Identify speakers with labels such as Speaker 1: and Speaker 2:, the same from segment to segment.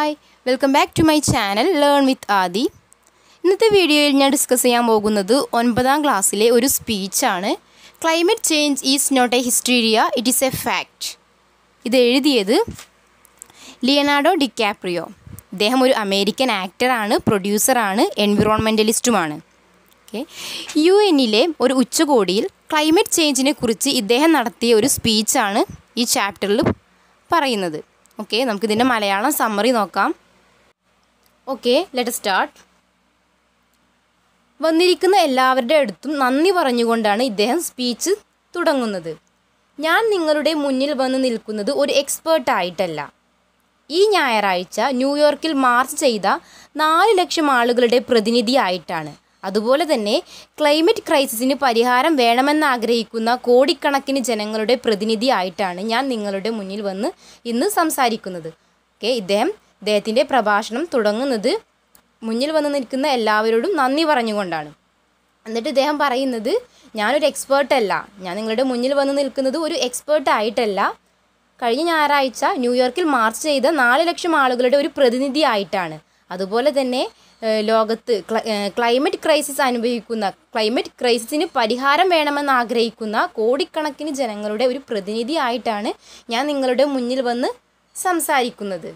Speaker 1: hi welcome back to my channel learn with Aadi ഇന്നത്തെ വീഡിയോയിൽ ഞാൻ ഡിസ്കസ് ചെയ്യാൻ പോകുന്നത് ഒൻപതാം ക്ലാസ്സിലെ ഒരു സ്പീച്ചാണ് climate change is not a hysteria it is a fact ഇത് എഴുതിയത് ലിയനാർഡോ ഡിക്കാപ്രിയോ ഇദ്ദേഹം ഒരു അമേരിക്കൻ ആക്ടറാണ് പ്രൊഡ്യൂസറാണ് എൻവിറോൺമെൻ്റലിസ്റ്റുമാണ് ഓക്കെ യു എന്നിലെ ഒരു ഉച്ചകോടിയിൽ ക്ലൈമറ്റ് ചേഞ്ചിനെ കുറിച്ച് ഇദ്ദേഹം നടത്തിയ ഒരു സ്പീച്ചാണ് ഈ ചാപ്റ്ററിൽ പറയുന്നത് ഓക്കെ നമുക്കിതിൻ്റെ മലയാളം സമ്മറി നോക്കാം ഓക്കെ ലെറ്റ് സ്റ്റാർട്ട് വന്നിരിക്കുന്ന എല്ലാവരുടെ അടുത്തും നന്ദി പറഞ്ഞുകൊണ്ടാണ് ഇദ്ദേഹം സ്പീച്ച് തുടങ്ങുന്നത് ഞാൻ നിങ്ങളുടെ മുന്നിൽ വന്ന് നിൽക്കുന്നത് ഒരു എക്സ്പേർട്ടായിട്ടല്ല ഈ ഞായറാഴ്ച ന്യൂയോർക്കിൽ മാർച്ച് ചെയ്ത നാല് ലക്ഷം ആളുകളുടെ പ്രതിനിധിയായിട്ടാണ് അതുപോലെ തന്നെ ക്ലൈമറ്റ് ക്രൈസിസിന് പരിഹാരം വേണമെന്നാഗ്രഹിക്കുന്ന കോടിക്കണക്കിന് ജനങ്ങളുടെ പ്രതിനിധിയായിട്ടാണ് ഞാൻ നിങ്ങളുടെ മുന്നിൽ വന്ന് ഇന്ന് സംസാരിക്കുന്നത് ഓക്കെ ഇദ്ദേഹം ഇദ്ദേഹത്തിൻ്റെ പ്രഭാഷണം തുടങ്ങുന്നത് മുന്നിൽ വന്ന് നിൽക്കുന്ന എല്ലാവരോടും നന്ദി പറഞ്ഞുകൊണ്ടാണ് എന്നിട്ട് ഇദ്ദേഹം പറയുന്നത് ഞാനൊരു എക്സ്പേർട്ട് അല്ല ഞാൻ നിങ്ങളുടെ മുന്നിൽ വന്ന് നിൽക്കുന്നത് ഒരു എക്സ്പേർട്ട് ആയിട്ടല്ല കഴിഞ്ഞ ഞായറാഴ്ച ന്യൂയോർക്കിൽ മാർച്ച് ചെയ്ത നാല് ലക്ഷം ആളുകളുടെ ഒരു പ്രതിനിധി ആയിട്ടാണ് അതുപോലെ തന്നെ ഏഹ്, ലോകത്ത് ക്ല- ഏഹ്, ക്ലൈമറ്റ് ക്രൈസിസ് അനുഭവിക്കുന്ന ക്ലൈമറ്റ് ക്രൈസിസിന് പരിഹാരം വേണമെന്ന് ആഗ്രഹിക്കുന്ന കോടിക്കണക്കിന് ജനങ്ങളുടെ ഒരു പ്രതിനിധി ആയിട്ടാണ് ഞാൻ നിങ്ങളുടെ മുന്നിൽ വന്ന് സംസാരിക്കുന്നത്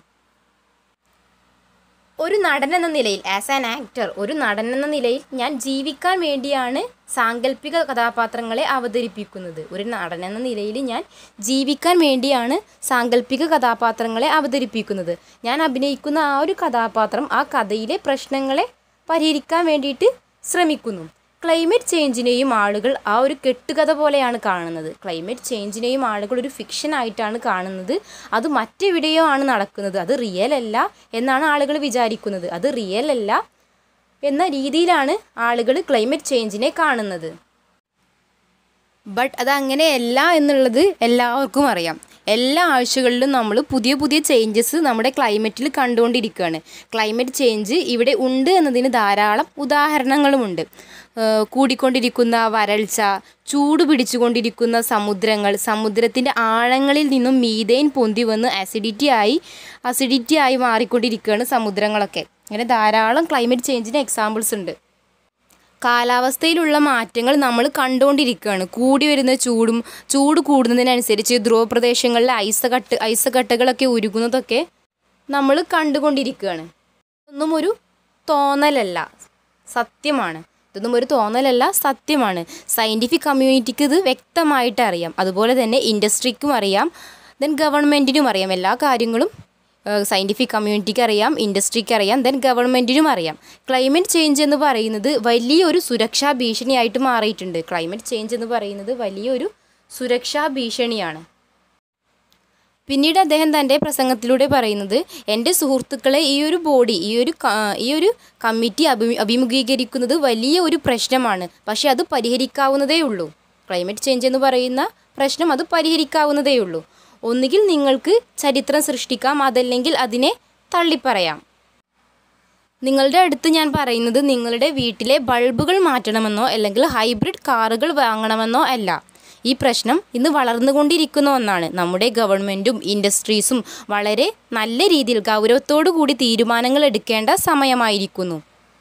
Speaker 1: ഒരു നടൻ എന്ന നിലയിൽ ആസ് ആൻ ആക്ടർ ഒരു നടൻ എന്ന നിലയിൽ ഞാൻ ജീവിക്കാൻ വേണ്ടിയാണ് സാങ്കല്പിക കഥാപാത്രങ്ങളെ അവതരിപ്പിക്കുന്നത് ഒരു നടൻ എന്ന നിലയിൽ ഞാൻ ജീവിക്കാൻ വേണ്ടിയാണ് സാങ്കല്പിക കഥാപാത്രങ്ങളെ അവതരിപ്പിക്കുന്നത് ഞാൻ അഭിനയിക്കുന്ന ആ ഒരു കഥാപാത്രം ആ കഥയിലെ പ്രശ്നങ്ങളെ പരിഹരിക്കാൻ വേണ്ടിയിട്ട് ശ്രമിക്കുന്നു ക്ലൈമറ്റ് ചേഞ്ചിനെയും ആളുകൾ ആ ഒരു കെട്ടുകഥ പോലെയാണ് കാണുന്നത് ക്ലൈമറ്റ് ചേഞ്ചിനെയും ആളുകൾ ഒരു ഫിക്ഷൻ ആയിട്ടാണ് കാണുന്നത് അത് മറ്റെവിടെയോ ആണ് നടക്കുന്നത് അത് റിയൽ അല്ല എന്നാണ് ആളുകൾ വിചാരിക്കുന്നത് അത് റിയൽ അല്ല എന്ന രീതിയിലാണ് ആളുകൾ ക്ലൈമറ്റ് ചേഞ്ചിനെ കാണുന്നത് ബട്ട് അത് അങ്ങനെയല്ല എന്നുള്ളത് എല്ലാവർക്കും അറിയാം എല്ലാ ആഴ്ചകളിലും നമ്മൾ പുതിയ പുതിയ ചേഞ്ചസ് നമ്മുടെ ക്ലൈമറ്റിൽ കണ്ടുകൊണ്ടിരിക്കുകയാണ് ക്ലൈമറ്റ് ചേഞ്ച് ഇവിടെ ഉണ്ട് എന്നതിന് ധാരാളം ഉദാഹരണങ്ങളുമുണ്ട് ഏഹ് കൂടിക്കൊണ്ടിരിക്കുന്ന വരൾച്ച ചൂട് പിടിച്ചുകൊണ്ടിരിക്കുന്ന സമുദ്രങ്ങൾ സമുദ്രത്തിൻ്റെ ആഴങ്ങളിൽ നിന്നും മീതേൻ പൊന്തി വന്ന് അസിഡിറ്റി ആയി അസിഡിറ്റി ആയി മാറിക്കൊണ്ടിരിക്കുകയാണ് സമുദ്രങ്ങളൊക്കെ അങ്ങനെ ധാരാളം ക്ലൈമറ്റ് ചേഞ്ചിന് എക്സാമ്പിൾസ് ഉണ്ട് കാലാവസ്ഥയിലുള്ള മാറ്റങ്ങൾ നമ്മൾ കണ്ടുകൊണ്ടിരിക്കുകയാണ് കൂടി വരുന്ന ചൂടും ചൂട് കൂടുന്നതിനനുസരിച്ച് ധ്രുവപ്രദേശങ്ങളിലെ ഐസകട്ട് ഐസകട്ടകളൊക്കെ ഉരുകുന്നതൊക്കെ നമ്മൾ കണ്ടുകൊണ്ടിരിക്കുകയാണ് ഇതൊന്നും ഒരു തോന്നലല്ല സത്യമാണ് ഇതൊന്നും ഒരു തോന്നലല്ല സത്യമാണ് സയൻറ്റിഫിക് കമ്മ്യൂണിറ്റിക്ക് ഇത് വ്യക്തമായിട്ട് അറിയാം അതുപോലെ തന്നെ ഇൻഡസ്ട്രിക്കും അറിയാം ദെൻ ഗവൺമെൻറ്റിനും അറിയാം എല്ലാ കാര്യങ്ങളും സയൻറ്റിഫിക് കമ്മ്യൂണിറ്റിക്ക് അറിയാം ഇൻഡസ്ട്രിക്ക് അറിയാം ദെൻ ഗവൺമെൻറ്റിനും അറിയാം ക്ലൈമറ്റ് ചേഞ്ച് എന്ന് പറയുന്നത് വലിയൊരു സുരക്ഷാ ഭീഷണിയായിട്ട് മാറിയിട്ടുണ്ട് ക്ലൈമറ്റ് ചേഞ്ച് എന്ന് പറയുന്നത് വലിയൊരു സുരക്ഷാ ഭീഷണിയാണ് പിന്നീട് അദ്ദേഹം തൻ്റെ പ്രസംഗത്തിലൂടെ പറയുന്നത് എൻ്റെ സുഹൃത്തുക്കളെ ഈ ഒരു ബോഡി ഈ ഒരു ക- ഈ ഒരു കമ്മിറ്റി അഭി അഭിമുഖീകരിക്കുന്നത് വലിയ ഒരു പ്രശ്നമാണ് പക്ഷേ അത് പരിഹരിക്കാവുന്നതേ ഉള്ളൂ ക്ലൈമറ്റ് ചേഞ്ച് എന്ന് പറയുന്ന പ്രശ്നം അത് പരിഹരിക്കാവുന്നതേ ഉള്ളൂ ഒന്നുകിൽ നിങ്ങൾക്ക് ചരിത്രം സൃഷ്ടിക്കാം അതല്ലെങ്കിൽ അതിനെ തള്ളിപ്പറയാം നിങ്ങളുടെ അടുത്ത് ഞാൻ പറയുന്നത് നിങ്ങളുടെ വീട്ടിലെ ബൾബുകൾ മാറ്റണമെന്നോ അല്ലെങ്കിൽ ഹൈബ്രിഡ് കാറുകൾ വാങ്ങണമെന്നോ അല്ല ഈ പ്രശ്നം ഇന്ന് വളർന്നുകൊണ്ടിരിക്കുന്ന ഒന്നാണ് നമ്മുടെ ഗവൺമെൻറ്റും ഇൻഡസ്ട്രീസും വളരെ നല്ല രീതിയിൽ ഗൗരവത്തോടു കൂടി തീരുമാനങ്ങൾ എടുക്കേണ്ട സമയമായിരിക്കുന്നു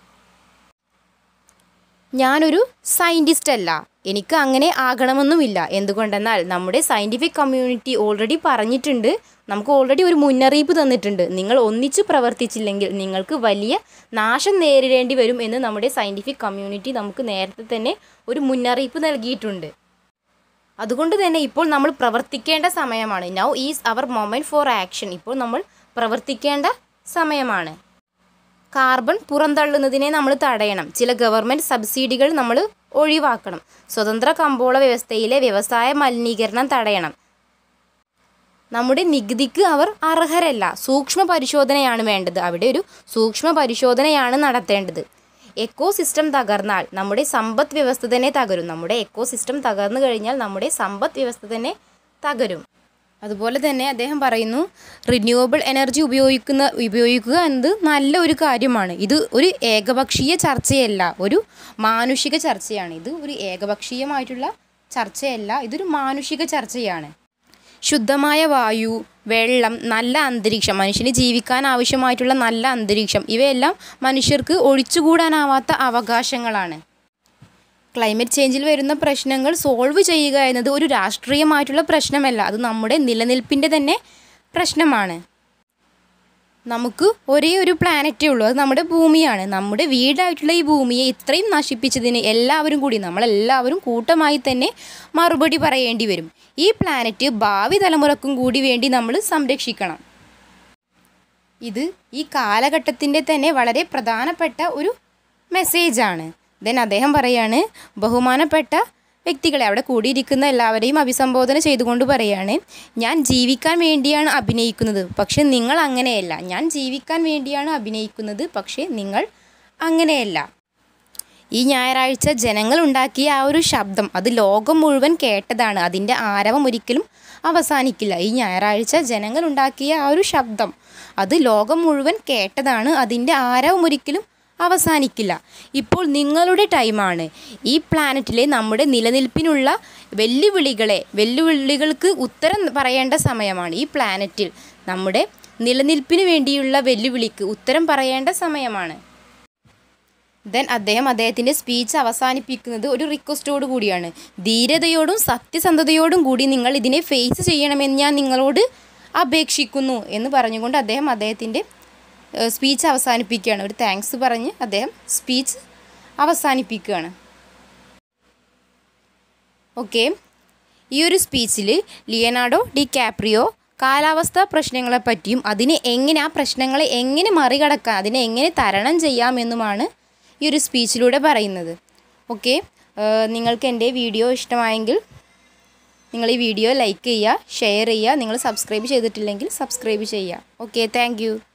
Speaker 1: ഞാനൊരു സയൻറ്റിസ്റ്റ് അല്ല എനിക്ക് അങ്ങനെ ആകണമെന്നുമില്ല എന്തുകൊണ്ടെന്നാൽ നമ്മുടെ സയൻറ്റിഫിക് കമ്മ്യൂണിറ്റി ഓൾറെഡി പറഞ്ഞിട്ടുണ്ട് നമുക്ക് ഓൾറെഡി ഒരു മുന്നറിയിപ്പ് തന്നിട്ടുണ്ട് നിങ്ങൾ ഒന്നിച്ചു പ്രവർത്തിച്ചില്ലെങ്കിൽ നിങ്ങൾക്ക് വലിയ നാശം നേരിടേണ്ടി വരും എന്ന് നമ്മുടെ സയൻറ്റിഫിക് കമ്മ്യൂണിറ്റി നമുക്ക് നേരത്തെ തന്നെ ഒരു മുന്നറിയിപ്പ് നൽകിയിട്ടുണ്ട് അതുകൊണ്ട് തന്നെ ഇപ്പോൾ നമ്മൾ പ്രവർത്തിക്കേണ്ട സമയമാണ് now is our moment for action ഇപ്പോൾ നമ്മൾ പ്രവർത്തിക്കേണ്ട സമയമാണ് കാർബൺ പുറന്തള്ളുന്നതിനെ നമ്മൾ തടയണം ചില ഗവൺമെൻറ് സബ്സിഡികൾ നമ്മൾ ഒഴിവാക്കണം സ്വതന്ത്ര കമ്പോള വ്യവസ്ഥയിലെ വ്യവസായ മലിനീകരണം തടയണം നമ്മുടെ നികുതിക്ക് അവർ അർഹരല്ല സൂക്ഷ്മ പരിശോധനയാണ് വേണ്ടത് അവിടെ ഒരു സൂക്ഷ്മ പരിശോധനയാണ് നടത്തേണ്ടത് എക്കോ സിസ്റ്റം തകർന്നാൽ നമ്മുടെ സമ്പദ് വ്യവസ്ഥ തന്നെ തകരും നമ്മുടെ എക്കോ സിസ്റ്റം തകർന്നു കഴിഞ്ഞാൽ നമ്മുടെ സമ്പദ് വ്യവസ്ഥ തന്നെ തകരും അതുപോലെ തന്നെ അദ്ദേഹം പറയുന്നു റിന്യൂവബിൾ എനർജി ഉപയോഗിക്കുന്ന ഉപയോഗിക്കുക എന്നത് നല്ല ഒരു കാര്യമാണ് ഇത് ഒരു ഏകപക്ഷീയ ചർച്ചയല്ല ഒരു മാനുഷിക ചർച്ചയാണ് ഇത് ഒരു ഏകപക്ഷീയമായിട്ടുള്ള ചർച്ചയല്ല ഇതൊരു മാനുഷിക ചർച്ചയാണ് ശുദ്ധമായ വായു വെള്ളം നല്ല അന്തരീക്ഷം മനുഷ്യന് ജീവിക്കാൻ ആവശ്യമായിട്ടുള്ള നല്ല അന്തരീക്ഷം ഇവയെല്ലാം മനുഷ്യർക്ക് ഒഴിച്ചുകൂടാനാവാത്ത അവകാശങ്ങളാണ് ക്ലൈമറ്റ് ചേഞ്ചിൽ വരുന്ന പ്രശ്നങ്ങൾ സോൾവ് ചെയ്യുക എന്നത് ഒരു രാഷ്ട്രീയമായിട്ടുള്ള പ്രശ്നമല്ല അത് നമ്മുടെ നിലനിൽപ്പിൻ്റെ തന്നെ പ്രശ്നമാണ് നമുക്ക് ഒരേ ഒരു പ്ലാനറ്റേ ഉള്ളൂ അത് നമ്മുടെ ഭൂമിയാണ് നമ്മുടെ വീടായിട്ടുള്ള ഈ ഭൂമിയെ ഇത്രയും നശിപ്പിച്ചതിന് എല്ലാവരും കൂടി നമ്മളെല്ലാവരും കൂട്ടമായി തന്നെ മറുപടി പറയേണ്ടി വരും ഈ പ്ലാനറ്റ് ഭാവി തലമുറക്കും കൂടി വേണ്ടി നമ്മൾ സംരക്ഷിക്കണം ഇത് ഈ കാലഘട്ടത്തിൻ്റെ തന്നെ വളരെ പ്രധാനപ്പെട്ട ഒരു മെസ്സേജാണ് ദെൻ അദ്ദേഹം പറയാണ് ബഹുമാനപ്പെട്ട വ്യക്തികളെ അവിടെ കൂടിയിരിക്കുന്ന എല്ലാവരെയും അഭിസംബോധന ചെയ്തുകൊണ്ട് പറയാണ് ഞാൻ ജീവിക്കാൻ വേണ്ടിയാണ് അഭിനയിക്കുന്നത് പക്ഷെ നിങ്ങൾ അങ്ങനെയല്ല ഞാൻ ജീവിക്കാൻ വേണ്ടിയാണ് അഭിനയിക്കുന്നത് പക്ഷേ നിങ്ങൾ അങ്ങനെയല്ല ഈ ഞായറാഴ്ച ജനങ്ങൾ ഉണ്ടാക്കിയ ആ ഒരു ശബ്ദം അത് ലോകം മുഴുവൻ കേട്ടതാണ് അതിൻ്റെ ആരവം ഒരിക്കലും അവസാനിക്കില്ല ഈ ഞായറാഴ്ച ജനങ്ങൾ ഉണ്ടാക്കിയ ആ ഒരു ശബ്ദം അത് ലോകം മുഴുവൻ കേട്ടതാണ് അതിൻ്റെ ആരവം ഒരിക്കലും അവസാനിക്കില്ല ഇപ്പോൾ നിങ്ങളുടെ ടൈമാണ് ഈ പ്ലാനറ്റിലെ നമ്മുടെ നിലനിൽപ്പിനുള്ള വെല്ലുവിളികളെ വെല്ലുവിളികൾക്ക് ഉത്തരം പറയേണ്ട സമയമാണ് ഈ പ്ലാനറ്റിൽ നമ്മുടെ നിലനിൽപ്പിന് വേണ്ടിയുള്ള വെല്ലുവിളിക്ക് ഉത്തരം പറയേണ്ട സമയമാണ് ദെൻ അദ്ദേഹം അദ്ദേഹത്തിൻ്റെ സ്പീച്ച് അവസാനിപ്പിക്കുന്നത് ഒരു റിക്വസ്റ്റോട് കൂടിയാണ് ധീരതയോടും സത്യസന്ധതയോടും കൂടി നിങ്ങൾ ഇതിനെ ഫേസ് ചെയ്യണമെന്ന് ഞാൻ നിങ്ങളോട് അപേക്ഷിക്കുന്നു എന്ന് പറഞ്ഞുകൊണ്ട് അദ്ദേഹം അദ്ദേഹത്തിൻ്റെ സ്പീച്ച് അവസാനിപ്പിക്കുകയാണ് ഒരു താങ്ക്സ് പറഞ്ഞ് അദ്ദേഹം സ്പീച്ച് അവസാനിപ്പിക്കുകയാണ് ഓക്കെ ഈ ഒരു സ്പീച്ചിൽ ലിയനാർഡോ ഡി കാപ്രിയോ കാലാവസ്ഥാ പ്രശ്നങ്ങളെപ്പറ്റിയും അതിനെ എങ്ങനെ ആ പ്രശ്നങ്ങളെ എങ്ങനെ മറികടക്കാം അതിനെ എങ്ങനെ തരണം ചെയ്യാമെന്നുമാണ് ഈ ഒരു സ്പീച്ചിലൂടെ പറയുന്നത് ഓക്കെ നിങ്ങൾക്ക് എൻ്റെ വീഡിയോ ഇഷ്ടമായെങ്കിൽ നിങ്ങൾ ഈ വീഡിയോ ലൈക്ക് ചെയ്യുക ഷെയർ ചെയ്യുക നിങ്ങൾ സബ്സ്ക്രൈബ് ചെയ്തിട്ടില്ലെങ്കിൽ സബ്സ്ക്രൈബ് ചെയ്യുക ഓക്കെ താങ്ക്